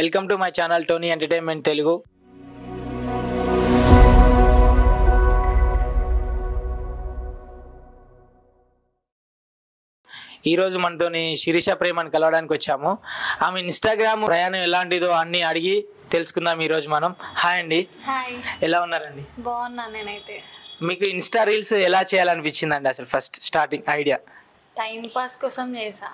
Welcome to my channel Tony entertainment Telugu ఈరోజు మనతోని శిరీష ప్రేమని కలవడానికి వచ్చాము ఆమె ఇన్స్టాగ్రామ్ ప్రయాణం ఎలాంటిదో అన్ని అడిగి తెలుసుకుందాం ఈరోజు మనం హాయ్ అండి హాయ్ ఎలా ఉన్నారండి బాగున్నాను నేనైతే మీకు ఇన్స్టా రీల్స్ ఎలా చేయాలనిపించిందండి అసలు first starting idea time pass కోసం చేసా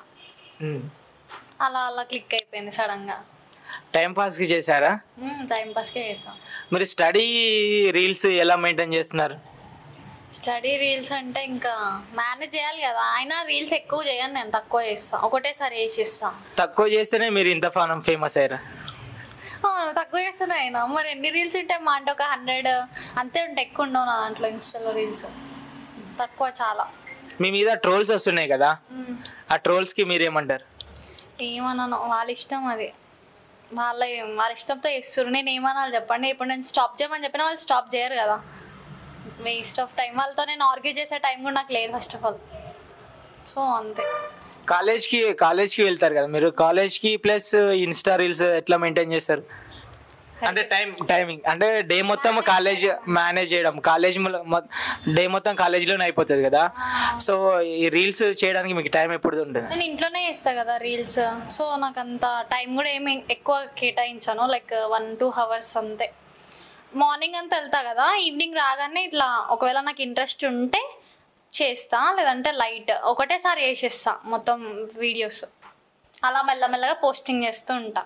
అలా అలా క్లిక్ అయిపోయింది సడన్గా టైం పాస్కి చేశారా టైం పాస్కే చేసా మీరు స్టడీ రీల్స్ ఎలా మెయింటైన్ చేస్తున్నారు స్టడీ రీల్స్ అంటే ఇంకా మేనేజ్ చేయాలి కదా అయినా రీల్స్ ఎక్కువ చేయను నేను తక్కువ చేస్తా ఒకటేసారి వేసిస్తా తక్కువ చేస్తేనే మీరు ఇంత ఫానం ఫేమస్ అయ్యారా అవును తక్కువ చేస్తున్నా అయినా మరి ఎన్ని రీల్స్ ఉంటాయి మా అంటే ఒక హండ్రెడ్ అంతే ఉంటాయి ఎక్కువ ఉండవు నా దాంట్లో ఇన్స్టాలో రీల్స్ తక్కువ చాలా మీ మీద ట్రోల్స్ వస్తున్నాయి కదా మ్మ్. ఆ ట్రోల్స్కి మీరేమంటారు ఏమన్నాను వాళ్ళ ఇష్టం అది వాళ్ళ వాళ్ళ ఇష్టంతో చేస్తారు నేను ఏమనాలి చెప్పండి ఇప్పుడు నేను స్టాప్ చేయమని చెప్పినా వాళ్ళు స్టాప్ చేయరు కదా వేస్ట్ ఆఫ్ టైం వాళ్ళతో నేను ఆర్గ్యూ చేసే టైం కూడా నాకు లేదు ఫస్ట్ ఆఫ్ ఆల్ సో అంతే కాలేజ్కి కాలేజ్కి వెళ్తారు కదా మీరు కాలేజ్కి ప్లస్ ఇన్స్టా రీల్స్ ఎట్లా మెయింటైన్ చేస్తారు అంటే టైం టైమింగ్ అంటే డే మొత్తం కాలేజ్ మేనేజ్ చేయడం కాలేజ్ డే మొత్తం కాలేజ్లోనే అయిపోతుంది కదా సో ఈ రీల్స్ చేయడానికి మీకు టైం ఎప్పుడు ఉంటుంది నేను ఇంట్లోనే చేస్తా కదా రీల్స్ సో నాకు అంత టైం కూడా ఏమి ఎక్కువ కేటాయించాను లైక్ వన్ టూ అవర్స్ అంతే మార్నింగ్ అంతా వెళ్తా కదా ఈవినింగ్ రాగానే ఇట్లా ఒకవేళ నాకు ఇంట్రెస్ట్ ఉంటే చేస్తా లేదంటే లైట్ ఒకటేసారి వేసేస్తా మొత్తం వీడియోస్ అలా మెల్లమెల్లగా పోస్టింగ్ చేస్తూ ఉంటా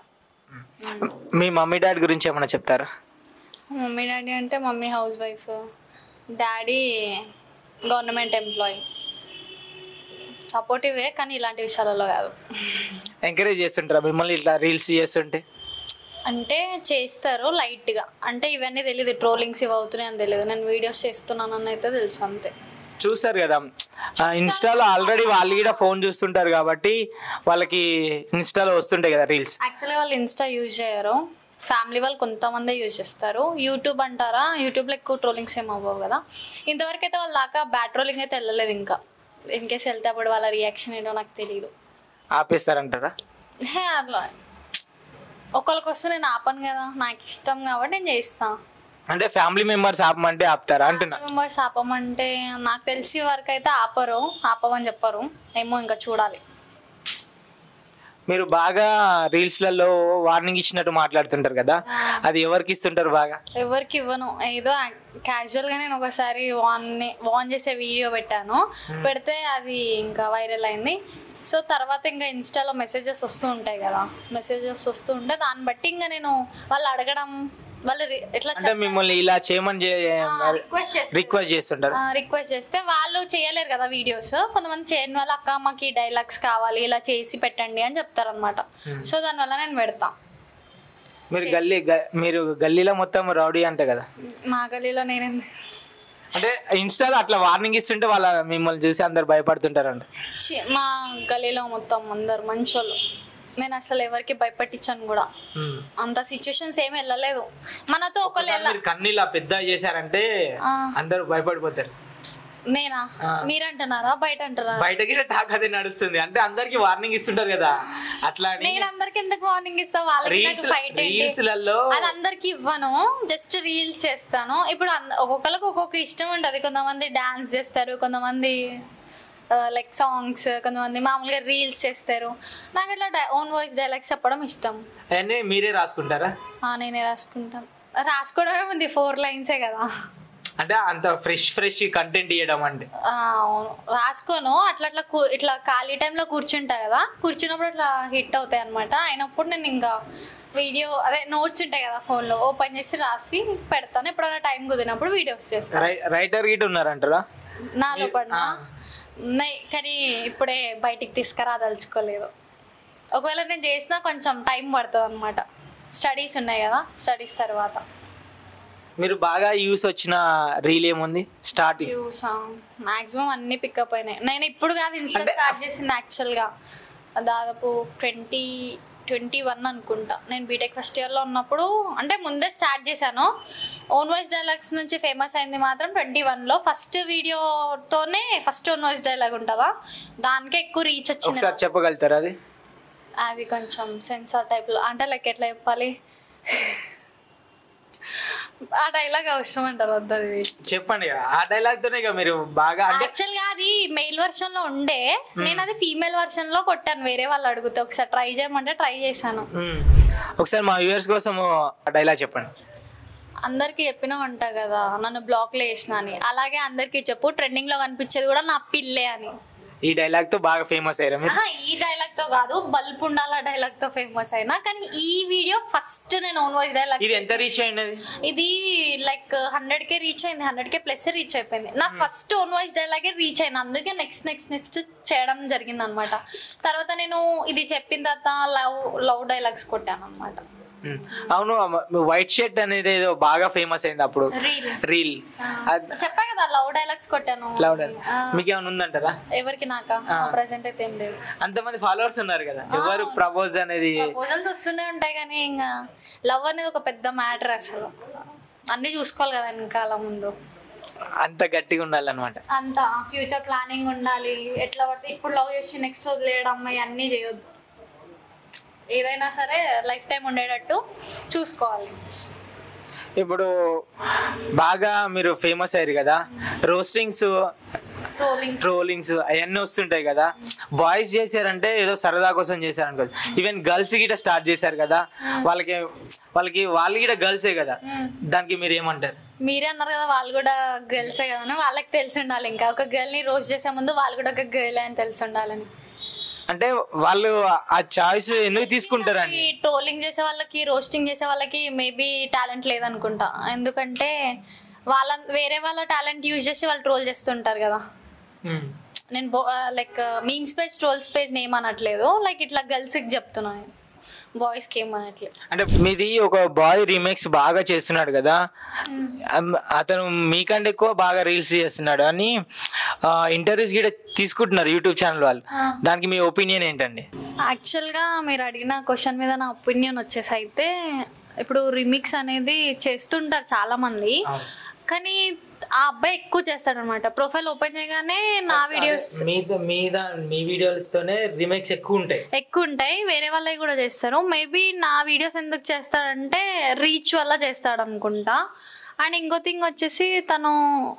మీ మమ్మీ డాడీ గురించి ఏమైనా చెప్తారా మమ్మీ డాడీ అంటే mummy house wife daddy government employee సపోర్టివే కానీ ఇలాంటి విషయాలలో కాదు ఎంకరేజ్ చేస్తుంటారా మిమ్మల్ని ఇట్లా రీల్స్ చేస్తుంటే అంటే చేస్తారు లైట్గా అంటే ఇవన్నీ తెలియదు ట్రోలింగ్స్ ఇవి అవుతున్నాయి అని తెలియదు నేను వీడియోస్ చేస్తున్నానని అయితే తెలుసు అంతే చూస్తారు కదా ఆ, ఇన్స్టాలో ఆల్రెడీ వాళ్ళు కూడా ఫోన్ చూస్తుంటారు కాబట్టి వాళ్ళకి ఇన్స్టాలో వస్తుంటాయి కదా రీల్స్ యాక్చువల్లీ వాళ్ళు ఇన్స్టా యూజ్ చేయరు ఫ్యామిలీ వాళ్ళు కొంతమందే యూజ్ చేస్తారు యూట్యూబ్ అంటారా యూట్యూబ్లో ఎక్కువ ట్రోలింగ్స్ ఏం అవ్వవు కదా ఇంతవరకు అయితే వాళ్ళ దాకా బ్యాడ్ ట్రోలింగ్ అయితే వెళ్ళలేదు ఇంకా ఇన్ కేస్ వెళ్తే అప్పుడు వాళ్ళ రియాక్షన్ ఏంటో నాకు తెలియదు ఆపేస్తారంటారా హే అట్లా ఒకరికి వస్తే నేను ఆపను కదా నాకు ఇష్టం కాబట్టి నేను చేస్తాను అంటే ఫ్యామిలీ మెంబర్స్ ఆపమంటే ఆపుతారా అంటున్నా మెంబర్స్ ఆపమంటే నాకు తెలిసి వరకు అయితే ఆపరు ఆపమని చెప్పరు ఏమో ఇంకా చూడాలి మీరు బాగా రీల్స్లలో వార్నింగ్ ఇచ్చినట్టు మాట్లాడుతుంటారు కదా అది ఎవరికి ఇస్తుంటారు బాగా ఎవరికి ఇవ్వను ఏదో క్యాజువల్ గా నేను ఒకసారి వాన్ వాన్ చేసే వీడియో పెట్టాను పెడితే అది ఇంకా వైరల్ అయింది సో తర్వాత ఇంకా ఇన్స్టాలో మెసేజెస్ వస్తూ ఉంటాయి కదా మెసేజెస్ వస్తూ ఉంటే దాన్ని బట్టి ఇంకా నేను వాళ్ళు అడగడం వాళ్ళు రి- ఎట్లా అంటే మిమ్మల్ని ఇలా చేయమని రిక్వెస్ట్ చేస్తారు రిక్వెస్ట్ చేస్తుంటారు రిక్వెస్ట్ చేస్తే వాళ్ళు చేయలేరు కదా వీడియోస్ కొంతమంది చేయని వాళ్ళు అక్క మాకు ఈ డైలాగ్స్ కావాలి ఇలా చేసి పెట్టండి అని చెప్తారనమాట సో దానివల్ల నేను పెడతా మీరు గల్లీ గ- మీరు గల్లీలో మొత్తం రౌడీ అంటే కదా మా గలీలో నేను అంటే ఇన్స్టాలో అట్లా వార్నింగ్ ఇస్తుంటే వాళ్ళ మిమ్మల్ని చూసి అందరు భయపడుతుంటారంట చి- మా గలీలో మొత్తం అందరు మంచోళ్ళు నేను అసలు ఎవరికి భయపెట్టించాను కూడా అంత సిచ్యుయేషన్స్ ఏమి వెళ్ళలేదు మనతో ఒకళ్ళు ఒకసారి ఎలా మీరు కన్నీలా పెద్ద చేశారంటే ఆ. అందరూ భయపడిపోతారు నేనా మీరంటున్నారా బయట అంటున్నారా బయటకి టాక్ అదే నడుస్తుంది అంటే అందరికి వార్నింగ్ ఇస్తుంటారు కదా అట్లా అని నేను అందరికి ఎందుకు వార్నింగ్ ఇస్తా వాళ్ళకి నాకు రీల్స్ ఫైట్ ఏంటి రీల్స్లలో అది అందరికి ఇవ్వను జస్ట్ రీల్స్ చేస్తాను ఇప్పుడు అంద- ఒక్కొక్కరికి ఒక్కొక్క ఇష్టం ఉంటుంది కొంతమంది డాన్స్ చేస్తారు కొంతమంది లైక్ సాంగ్స్ కొంతమంది మామూలుగా రీల్స్ చేస్తారు నాకు అట్లా ఓన్ వాయిస్ డైలాగ్స్ చెప్పడం ఇష్టం అవన్నీ మీరే రాసుకుంటారా ఆ, నేనే రాసుకుంటాను రాసుకోవడమే ఉంది ఫోర్ లైన్సే కదా అంటే అంత ఫ్రెష్ ఫ్రెష్ కంటెంట్ ఇవ్వడం అంటే ఆ, అవును రాసుకోను అట్లా అట్లా కూ- ఇట్లా ఖాళీ టైంలో కూర్చుంటా కదా కూర్చున్నప్పుడు అట్లా హిట్ అవుతాయి అనమాట అయినప్పుడు నేను ఇంకా వీడియో అదే నోట్స్ ఉంటాయి కదా ఫోన్లో ఓపెన్ చేసి రాసి పెడతాను ఎప్పుడైనా టైం కుదిరినప్పుడు వీడియోస్ చేస్తాను రై- రైటర్ గిట్ ఉన్నారంటారా నాలో పడిన ఉన్నాయి కానీ ఇప్పుడే బయటికి తీసుకురాదలుచుకోలేదు ఒకవేళ నేను చేసినా కొంచెం టైం పడుతుంది అనమాట స్టడీస్ ఉన్నాయి కదా స్టడీస్ తర్వాత మీరు బాగా యూస్ వచ్చిన రీల్ ఏముంది స్టార్టింగ్ వ్యూస్ మాక్సిమం అన్ని పికప్ అయినాయి నేను ఇప్పుడు కాదు ఇన్స్టా అంటే స్టార్ట్ చేసింది యాక్చువల్గా దాదాపు ట్వంటీ ట్వంటీ వన్ అనుకుంటా నేను బీటెక్ ఫస్ట్ ఇయర్లో ఉన్నప్పుడు అంటే ముందే స్టార్ట్ చేశాను ఓన్ వాయిస్ డైలాగ్స్ నుంచి ఫేమస్ అయింది మాత్రం ట్వంటీ వన్లో ఫస్ట్ వీడియోతోనే ఫస్ట్ ఓన్ వాయిస్ డైలాగ్ ఉంటుందా దానికే ఎక్కువ రీచ్ వచ్చింది ఒకసారి చెప్పగలుగుతారా అది అది కొంచెం సెన్సార్ టైప్లో అంటే లైక్ ఎట్లా చెప్పాలి ఆ డైలాగ్ అవసరం అంటారు వద్దు అది వేస్ట్ చెప్పండి ఇక. ఆ డైలాగ్ తోనే ఇక మీరు బాగా అంటే యాక్చువల్ గా అది మెయిల్ వర్షన్ లో ఉండే నేను అది ఫీమేల్ వర్షన్ లో కొట్టాను వేరే వాళ్ళు అడిగితే ఒకసారి ట్రై చేయమంటే ట్రై చేశాను మ్మ్. ఒకసారి మా వ్యూవర్స్ కోసం ఆ డైలాగ్ చెప్పండి అందరికి చెప్పినా ఉంటా కదా నన్ను బ్లాక్ లో వేసిన అని అలాగే అందరికి చెప్పు ట్రెండింగ్ లో కనిపించేది కూడా నా పిల్లే అని ఈ డైలాగ్ తో బాగా ఫేమస్ అయ్యారు మీరు ఆహా, ఈ డైలాగ్ తో కాదు బల్బ్ ఉండాల డైలాగ్ తో ఫేమస్ అయినా కానీ ఈ వీడియో ఫస్ట్ నేను ఓన్ వాయిస్ డైలాగ్ ఇది ఎంత రీచ్ అయింది ఇది లైక్ హండ్రెడ్ కే రీచ్ అయింది హండ్రెడ్ కే ప్లస్ రీచ్ అయిపోయింది నా ఫస్ట్ ఓన్ వాయిస్ డైలాగే రీచ్ అయింది అందుకే నెక్స్ట్ నెక్స్ట్ నెక్స్ట్ చేయడం జరిగింది అనమాట తర్వాత నేను ఇది చెప్పిన తర్వాత లవ్ లవ్ డైలాగ్స్ కొట్టాను అనమాట మ్మ్. అవును వైట్ షర్ట్ అనేది ఏదో బాగా ఫేమస్ అయింది అప్పుడు రీల్ రీల్ చెప్పా కదా లవ్ డైలాగ్స్ కొట్టాను లౌడ్ ఆ, మీకు ఏమైనా ఉందంటారా ఎవరికి నాకా ప్రెసెంట్ అయితే ఏం లేదు అంతమంది ఫాలోవర్స్ ఉన్నారు కదా ఎవరు ప్రపోజ్ అనేది ప్రపోజల్స్ వస్తూనే ఉంటాయి కానీ ఇంకా లవ్ అనేది ఒక పెద్ద మ్యాటర్ అసలు అన్ని చూసుకోవాలి కదా వెనకాల ముందు అంత గట్టిగా ఉండాలన్నమాట అంత ఫ్యూచర్ ప్లానింగ్ ఉండాలి ఎట్లా పడితే ఇప్పుడు లవ్ చేసి నెక్స్ట్ వదిలేయడం అన్నీ చేయొద్దు ఏదైనా సరే లైఫ్ టైం ఉండేటట్టు చూసుకోవాలి ఇప్పుడు బాగా మీరు ఫేమస్ అయ్యారు కదా రోస్టింగ్స్ ట్రోలింగ్ ట్రోలింగ్స్ అవన్నీ వస్తుంటాయి కదా బాయ్స్ చేశారంటే ఏదో సరదా కోసం చేశారు అనుకో ఈవెన్ గర్ల్స్ గిట స్టార్ట్ చేశారు కదా వాళ్ళకి వాళ్ళకి వాళ్ళు కూడా గర్ల్సే కదా దానికి మీరు ఏమంటారు మీరే అన్నారు కదా వాళ్ళు కూడా గర్ల్సే కదా అని వాళ్ళకి తెలిసి ఉండాలి ఇంకా ఒక గర్ల్ ని రోజ్ చేసే ముందు వాళ్ళు కూడా ఒక గర్ల్ అని తెలిసి ఉండాలని అంటే వాళ్ళు ఆ చాయిస్ ఎందుకు తీసుకుంటారండి ఈ ట్రోలింగ్ చేసే వాళ్ళకి రోస్టింగ్ చేసే వాళ్ళకి మేబీ టాలెంట్ లేదనుకుంటా ఎందుకంటే వాళ్ళ వేరే వాళ్ళ టాలెంట్ యూజ్ చేసి వాళ్ళు ట్రోల్ చేస్తుంటారు కదా మ్మ్. నేను like memes page trolls page name అనట్లేదు లైక్ ఇట్లా గర్ల్స్కి చెప్తున్నాను బాయ్స్కి ఏం అనట్లేదు అంటే మీది ఒక బాయ్ రీమేక్స్ బాగా చేస్తున్నాడు కదా అమ్- అతను మీకంటే ఎక్కువ బాగా రీల్స్ చేస్తున్నాడు అని ఇంటర్వ్యూస్ కూడా తీసుకుంటున్నారు యూట్యూబ్ ఛానల్ వాళ్ళు దానికి మీ ఒపీనియన్ ఏంటండి యాక్చువల్గా మీరు అడిగిన క్వశ్చన్ మీద నా ఒపీనియన్ వచ్చేసి అయితే ఇప్పుడు రిమిక్స్ అనేది చేస్తుంటారు చాలా మంది కానీ ఆ అబ్బాయి ఎక్కువ చేస్తాడు అనమాట ప్రొఫైల్ ఓపెన్ చేయగానే నా వీడియోస్ మీద మీద మీ వీడియోస్ తోనే రీమేక్స్ ఎక్కువ ఉంటాయి ఎక్కువ ఉంటాయి వేరే వాళ్ళవి కూడా చేస్తారు మేబీ నా వీడియోస్ ఎందుకు చేస్తాడంటే రీచ్ వల్ల చేస్తాడు అనుకుంటా అండ్ ఇంకో థింగ్ వచ్చేసి తను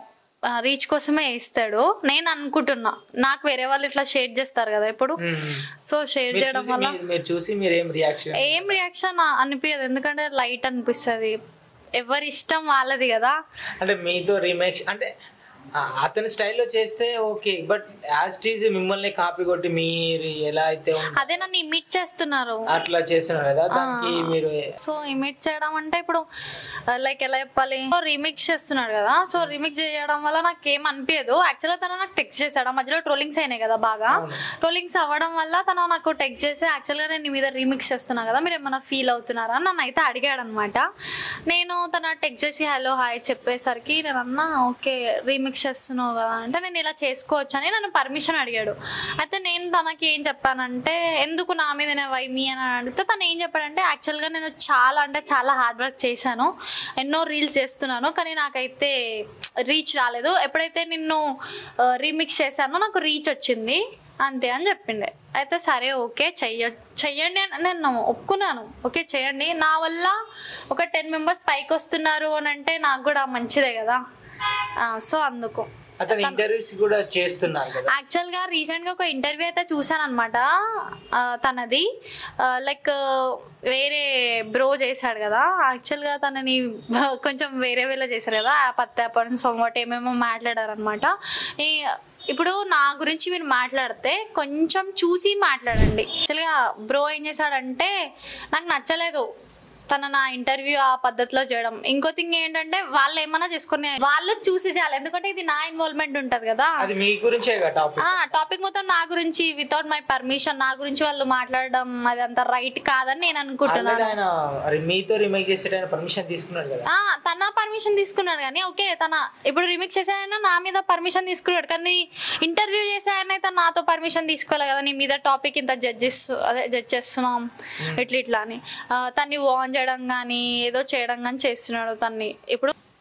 రీచ్ కోసమే వేస్తాడు నేను అనుకుంటున్నా నాకు వేరే వాళ్ళు ఇట్లా షేర్ చేస్తారు కదా ఇప్పుడు సో షేర్ మీరు చేయడం చూసి వల్ల మీరు- మీరు చూసి మీరు ఏం రియాక్షన్ ఏం రియాక్షన్ అనిపించదు ఎందుకంటే లైట్ అనిపిస్తుంది ఎవరి ఇష్టం వాళ్ళది కదా అంటే మీతో రీమేక్స్ అంటే ఆ, అతని స్టైల్లో చేస్తే ఓకే బట్ యాజ్ టీజ్ మిమ్మల్ని కాపీ కొట్టి మీరు ఎలా అయితే ఉందో అదే నన్ను ఇమిట్ చేస్తున్నారు అట్లా చేస్తున్నారు కదా దానికి మీరు సో ఇమిట్ చేయడం అంటే ఇప్పుడు లైక్ ఎలా చెప్పాలి రీమిక్స్ చేస్తున్నాడు కదా సో రీమిక్స్ చేయడం వల్ల నాకు ఏం అనిపించదు యాక్చువల్గా తను నాకు టెక్స్ట్ చేశాడు ఆ మధ్యలో ట్రోలింగ్స్ అయినాయి కదా బాగా ట్రోలింగ్స్ అవ్వడం వల్ల తను నాకు టెక్స్ట్ చేసి యాక్చువల్గా నేను నీ మీద రీమిక్స్ చేస్తున్నా కదా మీరు ఏమైనా ఫీల్ అవుతున్నారా అని నన్ను అయితే అడిగాడు అనమాట నేను తన టెక్స్ట్ చేసి హలో హాయ్ చెప్పేసరికి నేను అన్నా ఓకే రీమిక్స్ చేస్తున్నావు కదా అంటే నేను ఇలా చేసుకోవచ్చు అని నన్ను పర్మిషన్ అడిగాడు అయితే నేను తనకి ఏం చెప్పానంటే ఎందుకు నా మీదనే వై మీ అని అడిగితే తను ఏం చెప్పాడంటే యాక్చువల్గా నేను చాలా అంటే చాలా హార్డ్ వర్క్ చేశాను ఎన్నో రీల్స్ చేస్తున్నాను కానీ నాకైతే రీచ్ రాలేదు ఎప్పుడైతే నిన్ను రీమిక్స్ చేశానో నాకు రీచ్ వచ్చింది అంతే అని చెప్పిండే అయితే సరే ఓకే చెయ్య చెయ్యండి అని నేను ఒప్పుకున్నాను ఓకే చేయండి నా వల్ల ఒక టెన్ మెంబర్స్ పైకి వస్తున్నారు అని అంటే నాకు కూడా మంచిదే కదా సో అందుకు అతను ఇంటర్వ్యూస్ కూడా చేస్తున్నారు కదా యాక్చువల్గా రీసెంట్గా ఒక ఇంటర్వ్యూ అయితే చూసాను అనమాట తనది లైక్ వేరే బ్రో చేశాడు కదా యాక్చువల్గా తనని కొంచెం వేరే వేలో చేశారు కదా ఆ పత్తాపరం సొమ్మటి ఏమేమో మాట్లాడారు అనమాట ఈ ఇప్పుడు నా గురించి మీరు మాట్లాడితే కొంచెం చూసి మాట్లాడండి యాక్చువల్గా బ్రో ఏం చేశాడంటే నాకు నచ్చలేదు తన నా ఇంటర్వ్యూ ఆ పద్ధతిలో చేయడం ఇంకో థింగ్ ఏంటంటే వాళ్ళు ఏమన్నా చేసుకుని వాళ్ళు చూసి చేయాలి ఎందుకంటే ఇది నా ఇన్వాల్వ్మెంట్ ఉంటది కదా అది మీ గురించే కదా టాపిక్ ఆ టాపిక్ మొత్తం నా గురించి వితౌట్ మై పర్మిషన్ నా గురించి వాళ్ళు మాట్లాడడం అది అంత రైట్ కాదని నేను అనుకుంటున్నాను ఆయన మరి మీతో రిమేక్ చేసేట ఆయన పర్మిషన్ తీసుకున్నాడు కదా ఆ తన పర్మిషన్ తీసుకున్నాడు కానీ ఓకే తన ఇప్పుడు రిమిక్స్ చేసే ఆయన నా మీద పర్మిషన్ తీసుకున్నాడు కానీ ఇంటర్వ్యూ చేసే ఆయన అయితే నాతో పర్మిషన్ తీసుకోవాలి కదా నీ మీద టాపిక్ ఇంత జడ్జెస్ అదే జడ్జ్ చేస్తున్నాం ఇట్లా ఇట్లా అని ఆ, తన్ని వాన్ చేయడం కానీ ఏదో చేయడం కానీ చేస్తున్నాడు తన్ని ఇప్పుడు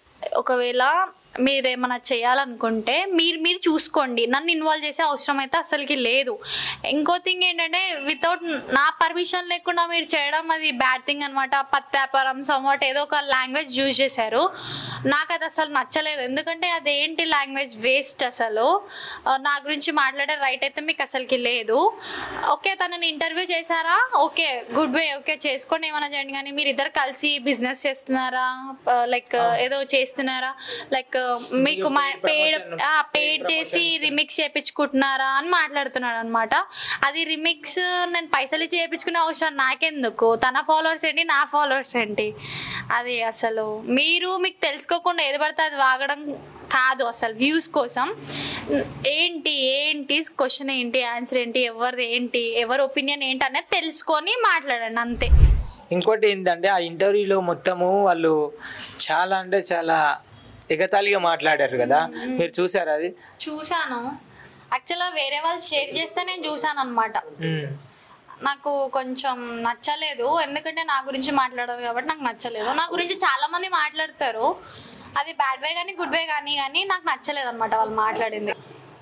ఒకవేళ మీరు ఏమైనా చేయాలనుకుంటే మీరు మీరు చూసుకోండి నన్ను ఇన్వాల్వ్ చేసే అవసరం అయితే అసలుకి లేదు ఇంకో థింగ్ ఏంటంటే వితౌట్ నా పర్మిషన్ లేకుండా మీరు చేయడం అది బ్యాడ్ థింగ్ అనమాట పత్తాపరం సమ్వాట్ ఏదో ఒక లాంగ్వేజ్ యూజ్ చేశారు నాకు అది అసలు నచ్చలేదు ఎందుకంటే అదేంటి లాంగ్వేజ్ వేస్ట్ అసలు ఆ, నా గురించి మాట్లాడే రైట్ అయితే మీకు అసలుకి లేదు ఓకే తనని ఇంటర్వ్యూ చేశారా ఓకే గుడ్ వే ఓకే చేసుకోండి ఏమైనా చేయండి కానీ మీరు ఇద్దరు కలిసి బిజినెస్ చేస్తున్నారా లైక్ ఏదో చేస్తున్నారా లైక్ మీకు paid పేడ్ promotion, paid పేడ్ చేసి promotion రిమిక్స్ చేయించుకుంటున్నారా అని మాట్లాడుతున్నాడు అనమాట అది రిమిక్స్ నేను పైసలు ఇచ్చి చేయించుకునే అవసరం నాకెందుకు తన ఫాలోవర్స్ ఏంటి నా ఫాలోవర్స్ ఏంటి అది అసలు మీరు మీకు తెలుసుకోకుండా ఏది పడితే అది వాగడం కాదు అసలు వ్యూస్ కోసం ఏంటి ఏంటి క్వశ్చన్ ఏంటి ఆన్సర్ ఏంటి ఎవరిది ఏంటి ఎవరి ఒపీనియన్ ఏంటి అనేది తెలుసుకొని మాట్లాడండి అంతే ఇంకోటి ఏంటంటే ఆ ఇంటర్వ్యూలో మొత్తము వాళ్ళు చాలా అంటే చాలా ఎగతాళిగా మాట్లాడారు కదా మీరు చూసారా అది చూశాను యాక్చువల్గా వేరే వాళ్ళు షేర్ చేస్తే నేను చూశాను అనమాట ఉమ్. నాకు కొంచెం నచ్చలేదు ఎందుకంటే నా గురించి మాట్లాడారు కాబట్టి నాకు నచ్చలేదు నా గురించి చాలా మంది మాట్లాడతారు అది బ్యాడ్ వే కానీ గుడ్ వే కానీ కానీ నాకు నచ్చలేదు అనమాట వాళ్ళు మాట్లాడింది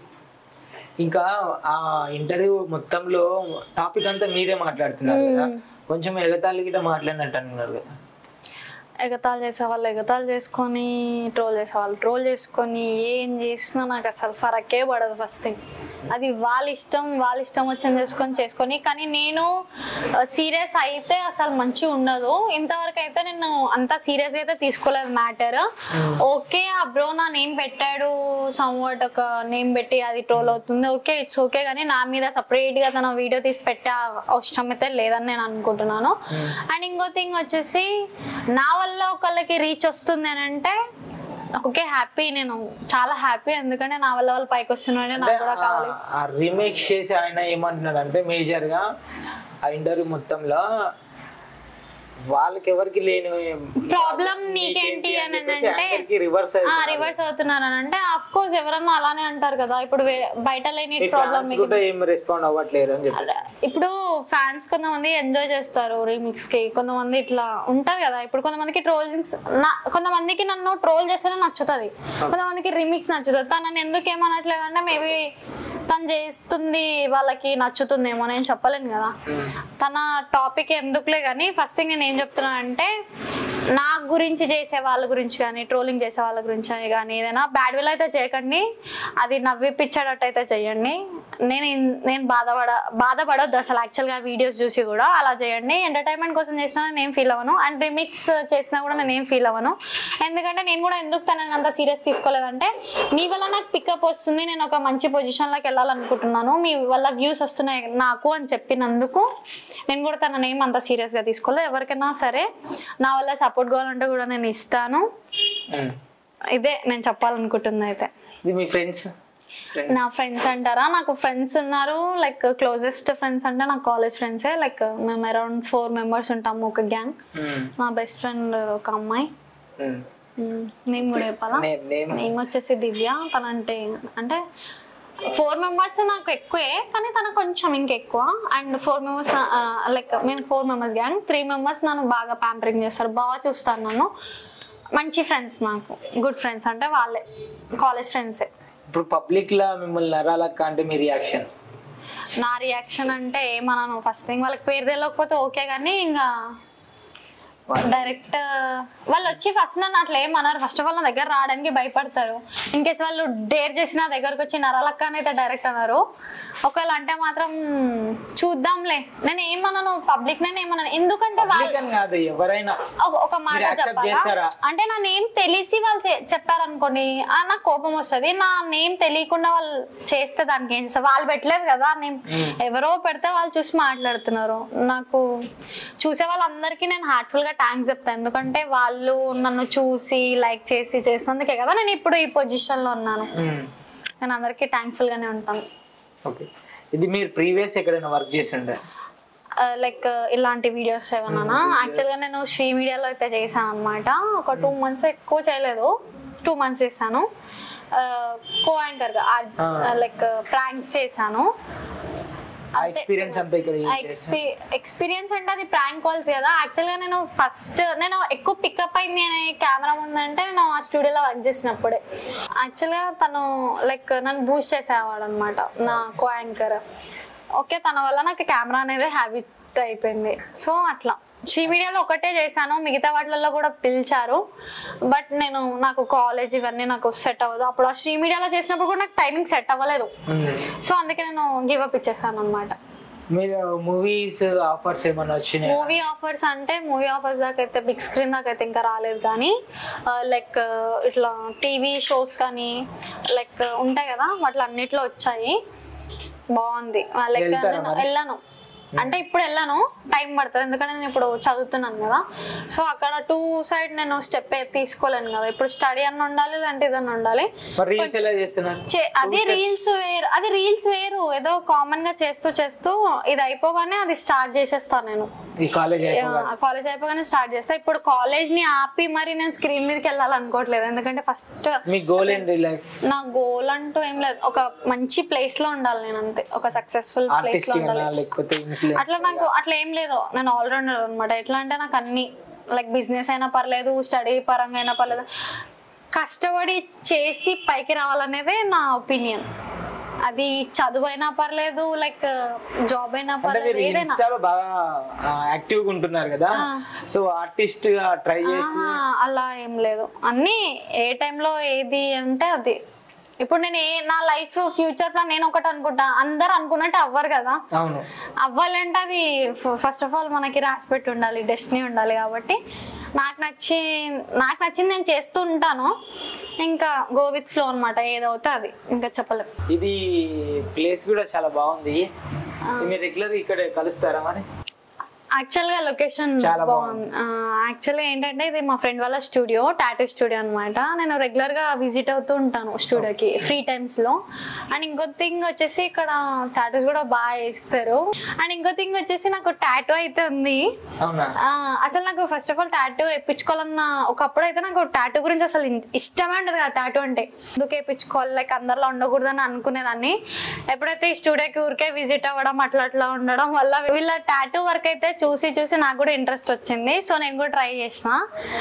ఇంకా ఆ ఇంటర్వ్యూ మొత్తంలో టాపిక్ అంతా మీరే మాట్లాడుతున్నారు కదా కొంచెం ఎగతాళి గిట్ట మాట్లాడినట్టు అన్నారు కదా ఎగతాలు చేసేవాళ్ళు ఎగతాలు చేసుకొని ట్రోల్ చేసేవాళ్ళు ట్రోల్ చేసుకొని ఏం చేసినా నాకు అసలు ఫరకే పడదు ఫస్ట్ థింగ్ అది వాళ్ళ ఇష్టం వాళ్ళ ఇష్టం వచ్చింది చేసుకొని చేసుకొని కానీ నేను సీరియస్ అయితే అసలు మంచిగా ఉండదు ఇంతవరకు అయితే నేను అంత సీరియస్ అయితే తీసుకోలేదు మ్యాటర్ ఓకే ఆ బ్రో నా నేమ్ పెట్టాడు సమ్వాట్ ఒక నేమ్ పెట్టి అది ట్రోల్ అవుతుంది ఓకే ఇట్స్ ఓకే కానీ నా మీద సపరేట్ గా తన వీడియో తీసి పెట్టే అవసరం అయితే లేదని నేను అనుకుంటున్నాను అండ్ ఇంకో థింగ్ వచ్చేసి నా వల్ల ఒకళ్ళకి రీచ్ వస్తుంది అని అంటే ఓకే హ్యాపీ నేను చాలా హ్యాపీ ఎందుకంటే నా వల్ల వాళ్ళు పైకి వస్తున్నారని నాకు కూడా కావాలి ఆ రీమేక్ చేసి ఆయన ఏమంటున్నాడు అంటే మేజర్ గా ఆ ఇంటర్వ్యూ మొత్తంలో వాళ్ళకి ఎవరికి లేని ప్రాబ్లం నీకేంటి అని అంటే రివర్స్ రివర్స్ అవుతున్నారు అని అంటే ఆఫ్ కోర్స్ ఎవరన్నా అలానే అంటారు కదా ఇప్పుడు వే- బయట లేని ప్రాబ్లం మీకు కూడా ఏం రెస్పాండ్ అవ్వట్లేరు అని చెప్పేసి ఇప్పుడు ఫ్యాన్స్ కొంతమంది ఎంజాయ్ చేస్తారు రీమిక్స్ కి కొంతమంది ఇట్లా ఉంటది కదా ఇప్పుడు కొంతమందికి ట్రోలింగ్స్ కొంతమందికి నన్ను ట్రోల్ చేస్తేనే నచ్చుతుంది కొంతమందికి రీమిక్స్ నచ్చుతుంది తనని ఎందుకు ఏమనట్లేదు అంటే మేబీ తను చేస్తుంది వాళ్ళకి నచ్చుతుందేమో నేను చెప్పలేను కదా తన టాపిక్ ఎందుకులే కానీ ఫస్ట్ థింగ్ నేను ఏం చెప్తున్నా అంటే నా గురించి చేసే వాళ్ళ గురించి కానీ ట్రోలింగ్ చేసే వాళ్ళ గురించి కానీ ఏదైనా బ్యాడ్ విల్ అయితే చేయకండి అది నవ్విపించేటట్టు అయితే చేయండి నేను ఇన్- నేను బాధపడ బాధపడొద్దు అసలు యాక్చువల్గా వీడియోస్ చూసి కూడా అలా చేయండి ఎంటర్టైన్మెంట్ కోసం చేసినా నేను ఏం ఫీల్ అవ్వను అండ్ రిమిక్స్ చేసినా కూడా నేను ఏం ఫీల్ అవ్వను ఎందుకంటే నేను కూడా ఎందుకు తనని అంత సీరియస్ తీసుకోలేదంటే మీ వల్ల నాకు పికప్ వస్తుంది నేను ఒక మంచి పొజిషన్లోకి వెళ్ళాలనుకుంటున్నాను మీ వల్ల వ్యూస్ వస్తున్నాయి నాకు అని చెప్పినందుకు నేను కూడా తన నేమ్ అంత సీరియస్గా తీసుకోలేదు ఎవరికైనా సరే నా వల్ల సపోర్ట్ కావాలంటే కూడా నేను ఇస్తాను ఉమ్. ఇదే నేను చెప్పాలనుకుంటుంది అయితే ఇది మీ ఫ్రెండ్స్ నా ఫ్రెండ్స్ అంటారా నాకు ఫ్రెండ్స్ ఉన్నారు లైక్ క్లోజెస్ట్ ఫ్రెండ్స్ అంటే నాకు కాలేజ్ ఫ్రెండ్సే లైక్ మేము అరౌండ్ ఫోర్ మెంబర్స్ ఉంటాము ఒక గ్యాంగ్ నా బెస్ట్ ఫ్రెండ్ ఒక అమ్మాయి నేమ్ కూడా చెప్పాలా నేమ్ నేమ్ వచ్చేసి దివ్య తనంటే అంటే ఫోర్ మెంబర్స్ నాకు ఎక్కువే కానీ తన కొంచెం ఇంకెక్కువ అండ్ ఫోర్ మెంబర్స్ లైక్ మేము four members gang three members నన్ను బాగా ప్యాంపరింగ్ చేస్తారు బాగా చూస్తారు నన్ను మంచి ఫ్రెండ్స్ నాకు గుడ్ ఫ్రెండ్స్ అంటే వాళ్ళే కాలేజ్ ఫ్రెండ్సే ఇప్పుడు పబ్లిక్ లా మిమ్మల్ని నరాలక్క అంటే మీ రియాక్షన్ నా రియాక్షన్ అంటే ఏమన్నాను ఫస్ట్ థింగ్ వాళ్ళకి పేరు తెలియకపోతే ఓకే కానీ ఇంకా డైరెక్ట్ వాళ్ళు వచ్చి ఫస్ట్ నన్ను అట్లా ఏమన్నారు ఫస్ట్ ఆఫ్ ఆల్ నా దగ్గర రావడానికి భయపడతారు ఇన్ కేస్ వాళ్ళు డేర్ చేసి నా దగ్గరకు వచ్చి నరలక్క అని అయితే డైరెక్ట్ అన్నారు ఒకవేళ అంటే మాత్రం చూద్దాంలే నేను ఏమన్నాను పబ్లిక్ నేను ఏమన్నాను ఎందుకంటే వాళ్ళు పబ్లిక్ అని కాదు ఎవరైనా ఒక- ఒక మాట మీరు accept చెప్పాలా చేస్తారా? అంటే నా నేమ్ తెలిసి వాళ్ళు చే- చెప్పారనుకోండి ఆ, నాకు కోపం వస్తుంది నా నేమ్ తెలియకుండా వాళ్ళు చేస్తే దానికి ఏం చేస్తారు వాళ్ళు పెట్టలేదు కదా నేమ్ ఎవరో పెడితే వాళ్ళు చూసి మాట్లాడుతున్నారు నాకు చూసే వాళ్ళందరికీ నేను హార్ట్ఫుల్ గా థ్యాంక్స్ చెప్తాను ఎందుకంటే వాళ్ళు నన్ను చూసి లైక్ చేసి చేసినందుకే కదా నేను ఇప్పుడు ఈ పొజిషన్ లో ఉన్నాను నేను అందరికీ థ్యాంక్ఫుల్ గానే ఉంటాను ఓకే ఇది మీరు ప్రీవియస్ ఎక్కడైనా వర్క్ చేసి ఉండే లైక్ ఇలాంటి వీడియోస్ ఏమన్నా యాక్చువల్గా నేను శ్రీ మీడియాలో అయితే చేశాను అనమాట ఒక టూ మంత్స్ ఎక్కువ చేయలేదు టూ మంత్స్ చేశాను కో యాంకర్గా లైక్ ప్రాంక్స్ చేశాను ఆ ఎక్స్పీరియన్స్ అంతా ఇక్కడ use చేస్తాను. ఎక్స్పీ ఎక్స్పీరియన్స్ అంటే అది ప్రాంక్ కాల్స్ కదా యాక్చువల్గా నేను ఫస్ట్ నేను ఎక్కువ పికప్ అయింది అనే కెమెరా ముందంటే నేను ఆ స్టూడియోలో వర్క్ చేసినప్పుడే యాక్చువల్గా తను లైక్ నన్ను బూస్ట్ చేసేవాడు అనమాట నా కో యాంకర్ ఓకే తన వల్ల నాకు కెమెరా అనేది హ్యాబిట్ అయిపోయింది సో అట్లా శ్రీ మీడియాలో ఒకటే చేశాను మిగతా వాటిలలో కూడా పిలిచారు బట్ నేను నాకు కాలేజ్ ఇవన్నీ నాకు సెట్ అవ్వదు అప్పుడు ఆ శ్రీ మీడియాలో చేసినప్పుడు కూడా నాకు టైమింగ్ సెట్ అవ్వలేదు మ్మ్. సో అందుకే నేను గివ్ అప్ ఇచ్చేసాను అనమాట మీరు మూవీస్ ఆఫర్స్ ఏమైనా వచ్చినాయి మూవీ ఆఫర్స్ అంటే మూవీ ఆఫర్స్ దాకా అయితే బిగ్ స్క్రీన్ దాకా అయితే ఇంకా రాలేదు కానీ లైక్ ఇట్లా టీవీ షోస్ కానీ లైక్ ఉంటాయి కదా వాటిలో అన్నిట్లో వచ్చాయి బాగుంది లైక్ వెళ్తారా నేను మరి? వెళ్ళాను అంటే ఇప్పుడు వెళ్ళాను టైం పడుతుంది ఎందుకంటే నేను ఇప్పుడు చదువుతున్నాను కదా సో అక్కడ టూ సైడ్ నేను స్టెప్ తీసుకోలేను కదా ఇప్పుడు స్టడీ అన్న ఉండాలి లేదంటే ఇదన్న ఉండాలి మరి రీల్స్ ఎలా చేస్తున్నారు చే- అది రీల్స్ వేరు అది రీల్స్ వేరు ఏదో కామన్ గా చేస్తూ చేస్తూ ఇది అయిపోగానే అది స్టార్ట్ చేసేస్తాను నేను ఈ కాలేజ్ అయిపోగా కాలేజ్ అయిపోగానే స్టార్ట్ చేస్తా ఇప్పుడు కాలేజ్ ని ఆపి మరి నేను స్క్రీన్ మీదకి వెళ్ళాలనుకోవట్లేదు ఎందుకంటే ఫస్ట్ మీ గోల్ ఏంటి లైఫ్ నా గోల్ అంటూ ఏం లేదు ఒక మంచి ప్లేస్ లో ఉండాలి నేను అంతే ఒక సక్సెస్ఫుల్ ప్లేస్ ఆర్టిస్ట్ లో ఉండాలి లేకపోతే ఇన్ఫ్లుయెన్స్ అట్లా నాకు అట్లా ఏం లేదు నేను ఆల్రౌండర్ అనమాట ఎట్లా అంటే నాకు అన్ని లైక్ బిజినెస్ అయినా పర్లేదు స్టడీ పరంగా అయినా పర్లేదు కష్టపడి చేసి పైకి రావాలనేదే నా ఒపీనియన్ అది చదువు అయినా పర్లేదు లైక్ జాబ్ అయినా అంటే పర్లేదు మీరు ఏదైనా ఇన్స్టాలో బాగా యాక్టివ్ గా ఉంటున్నారు కదా సో ఆర్టిస్ట్ గా ట్రై చేసి ఆహా, అలా ఏం లేదు అన్నీ ఏ టైంలో ఏది అంటే అది ఇప్పుడు నేను ఏ నా లైఫ్ ఫ్యూచర్ ప్లాన్ నేను ఒకటి అనుకుంటా అందరు అనుకున్నట్టు అవ్వరు కదా అవును అవ్వాలంటే అది ఫస్ట్ ఆఫ్ ఆల్ మనకి రాసి పెట్టి ఉండాలి డెస్టినీ ఉండాలి కాబట్టి నాకు నచ్చి నాకు నచ్చింది నేను చేస్తూ ఉంటాను ఇంకా గో విత్ ఫ్లో అనమాట ఏదవుతే అది ఇంకా చెప్పలేం ఇది ప్లేస్ కూడా చాలా బాగుంది మీరు రెగ్యులర్ ఇక్కడ కలుస్తారా మరి యాక్చువల్గా లొకేషన్ చాలా బాగుంది యాక్చువల్గా ఏంటంటే ఇది మా ఫ్రెండ్ వాళ్ళ స్టూడియో టాటూ స్టూడియో అనమాట నేను రెగ్యులర్ గా విజిట్ అవుతూ ఉంటాను స్టూడియోకి ఫ్రీ టైమ్స్ లో అండ్ ఇంకో థింగ్ వచ్చేసి ఇక్కడ టాటూస్ కూడా బాగా వేస్తారు అండ్ ఇంకో థింగ్ వచ్చేసి నాకు టాటూ అయితే ఉంది అవునా ఆ, అసలు నాకు ఫస్ట్ ఆఫ్ ఆల్ టాటూ వేయించుకోవాలన్న ఒకప్పుడు అయితే నాకు టాటూ గురించి అసలు ఇన్- ఇష్టమే ఉండదు కదా టాటూ అంటే ఎందుకు వేయించుకోవాలి లైక్ అందరిలో ఉండకూడదని అనుకునేదాన్ని ఎప్పుడైతే ఈ స్టూడియోకి ఊరికే విజిట్ అవ్వడం అట్లా అట్లా ఉండడం వల్ల వీళ్ళ టాటూ వర్క్ అయితే చూసి చూసి నాకు కూడా ఇంట్రెస్ట్ వచ్చింది సో నేను కూడా ట్రై చేసిన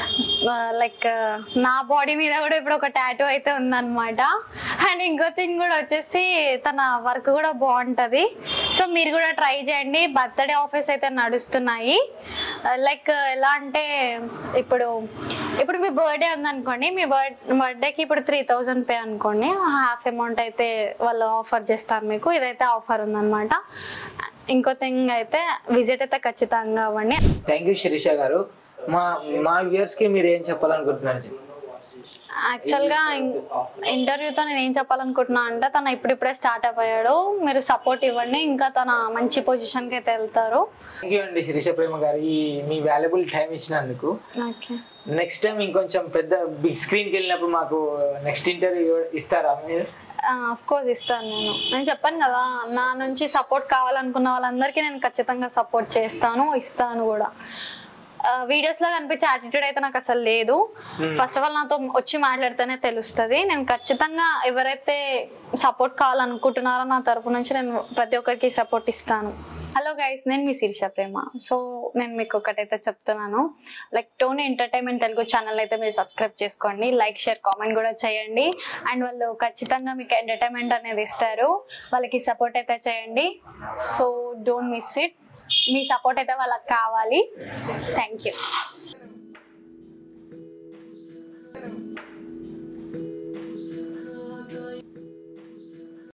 లైక్ నా బాడీ మీద కూడా ఇప్పుడు ఒక టాటూ అయితే ఉందన్నమాట అండ్ ఇంకో థింగ్ కూడా వచ్చేసి తన వర్క్ కూడా బాగుంటది సో మీరు కూడా ట్రై చేయండి బర్త్డే ఆఫీస్ అయితే నడుస్తున్నాయి లైక్ ఎలా అంటే ఇప్పుడు ఇప్పుడు మీ బర్త్డే ఉందనుకోండి మీ బర్త్ బర్త్డేకి ఇప్పుడు త్రీ థౌజండ్ పే అనుకోండి హాఫ్ అమౌంట్ అయితే వాళ్ళు ఆఫర్ చేస్తారు మీకు ఇదైతే ఆఫర్ ఉందన్నమాట ఇంకో థింగ్ అయితే విజిట్ అయితే ఖచ్చితంగా అవ్వండి థ్యాంక్ యూ శిరీష గారు మా మా వ్యూయర్స్ కి మీరు ఏం చెప్పాలనుకుంటున్నారు చెప్పు. యాక్చువల్గా ఇంటర్వ్యూతో నేను ఏం చెప్పాలనుకుంటున్నా అంటే తన ఇప్పుడిప్పుడే స్టార్ట్ అయిపోయాడు మీరు సపోర్ట్ ఇవ్వండి ఇంకా తన మంచి పొజిషన్కి అయితే వెళ్తారు థ్యాంక్ యూ అండి శిరీష ప్రేమ గారు ఈ మీ వాల్యుబుల్ టైం ఇచ్చినందుకు ఓకే నెక్స్ట్ టైం ఇంకొంచెం పెద్ద బిగ్ స్క్రీన్కి వెళ్ళినప్పుడు మాకు నెక్స్ట్ ఇంటర్వ్యూ ఇస్తారా మీరు అఫ్ కోర్స్ ఇస్తాను నేను నేను చెప్పాను కదా నా నుంచి సపోర్ట్ కావాలనుకున్న వాళ్ళందరికీ నేను ఖచ్చితంగా సపోర్ట్ చేస్తాను ఇస్తాను కూడా వీడియోస్ లో కనిపించే యాటిట్యూడ్ అయితే నాకు అసలు లేదు ఫస్ట్ ఆఫ్ ఆల్ నాతో వచ్చి మాట్లాడితేనే తెలుస్తుంది నేను ఖచ్చితంగా ఎవరైతే సపోర్ట్ కావాలనుకుంటున్నారో నా తరపు నుంచి నేను ప్రతి ఒక్కరికి సపోర్ట్ ఇస్తాను హలో గైస్ నేను మీ శిరీష ప్రేమ సో నేను మీకు ఒకటైతే చెప్తున్నాను like tone entertainment Telugu channel అయితే మీరు సబ్స్క్రైబ్ చేసుకోండి లైక్ షేర్ కామెంట్ కూడా చేయండి అండ్ వాళ్ళు ఖచ్చితంగా మీకు ఎంటర్టైన్మెంట్ అనేది ఇస్తారు వాళ్ళకి సపోర్ట్ అయితే చేయండి సో డోంట్ మిస్ ఇట్ మీ సపోర్ట్ అయితే వాళ్ళకి కావాలి థ్యాంక్ యూ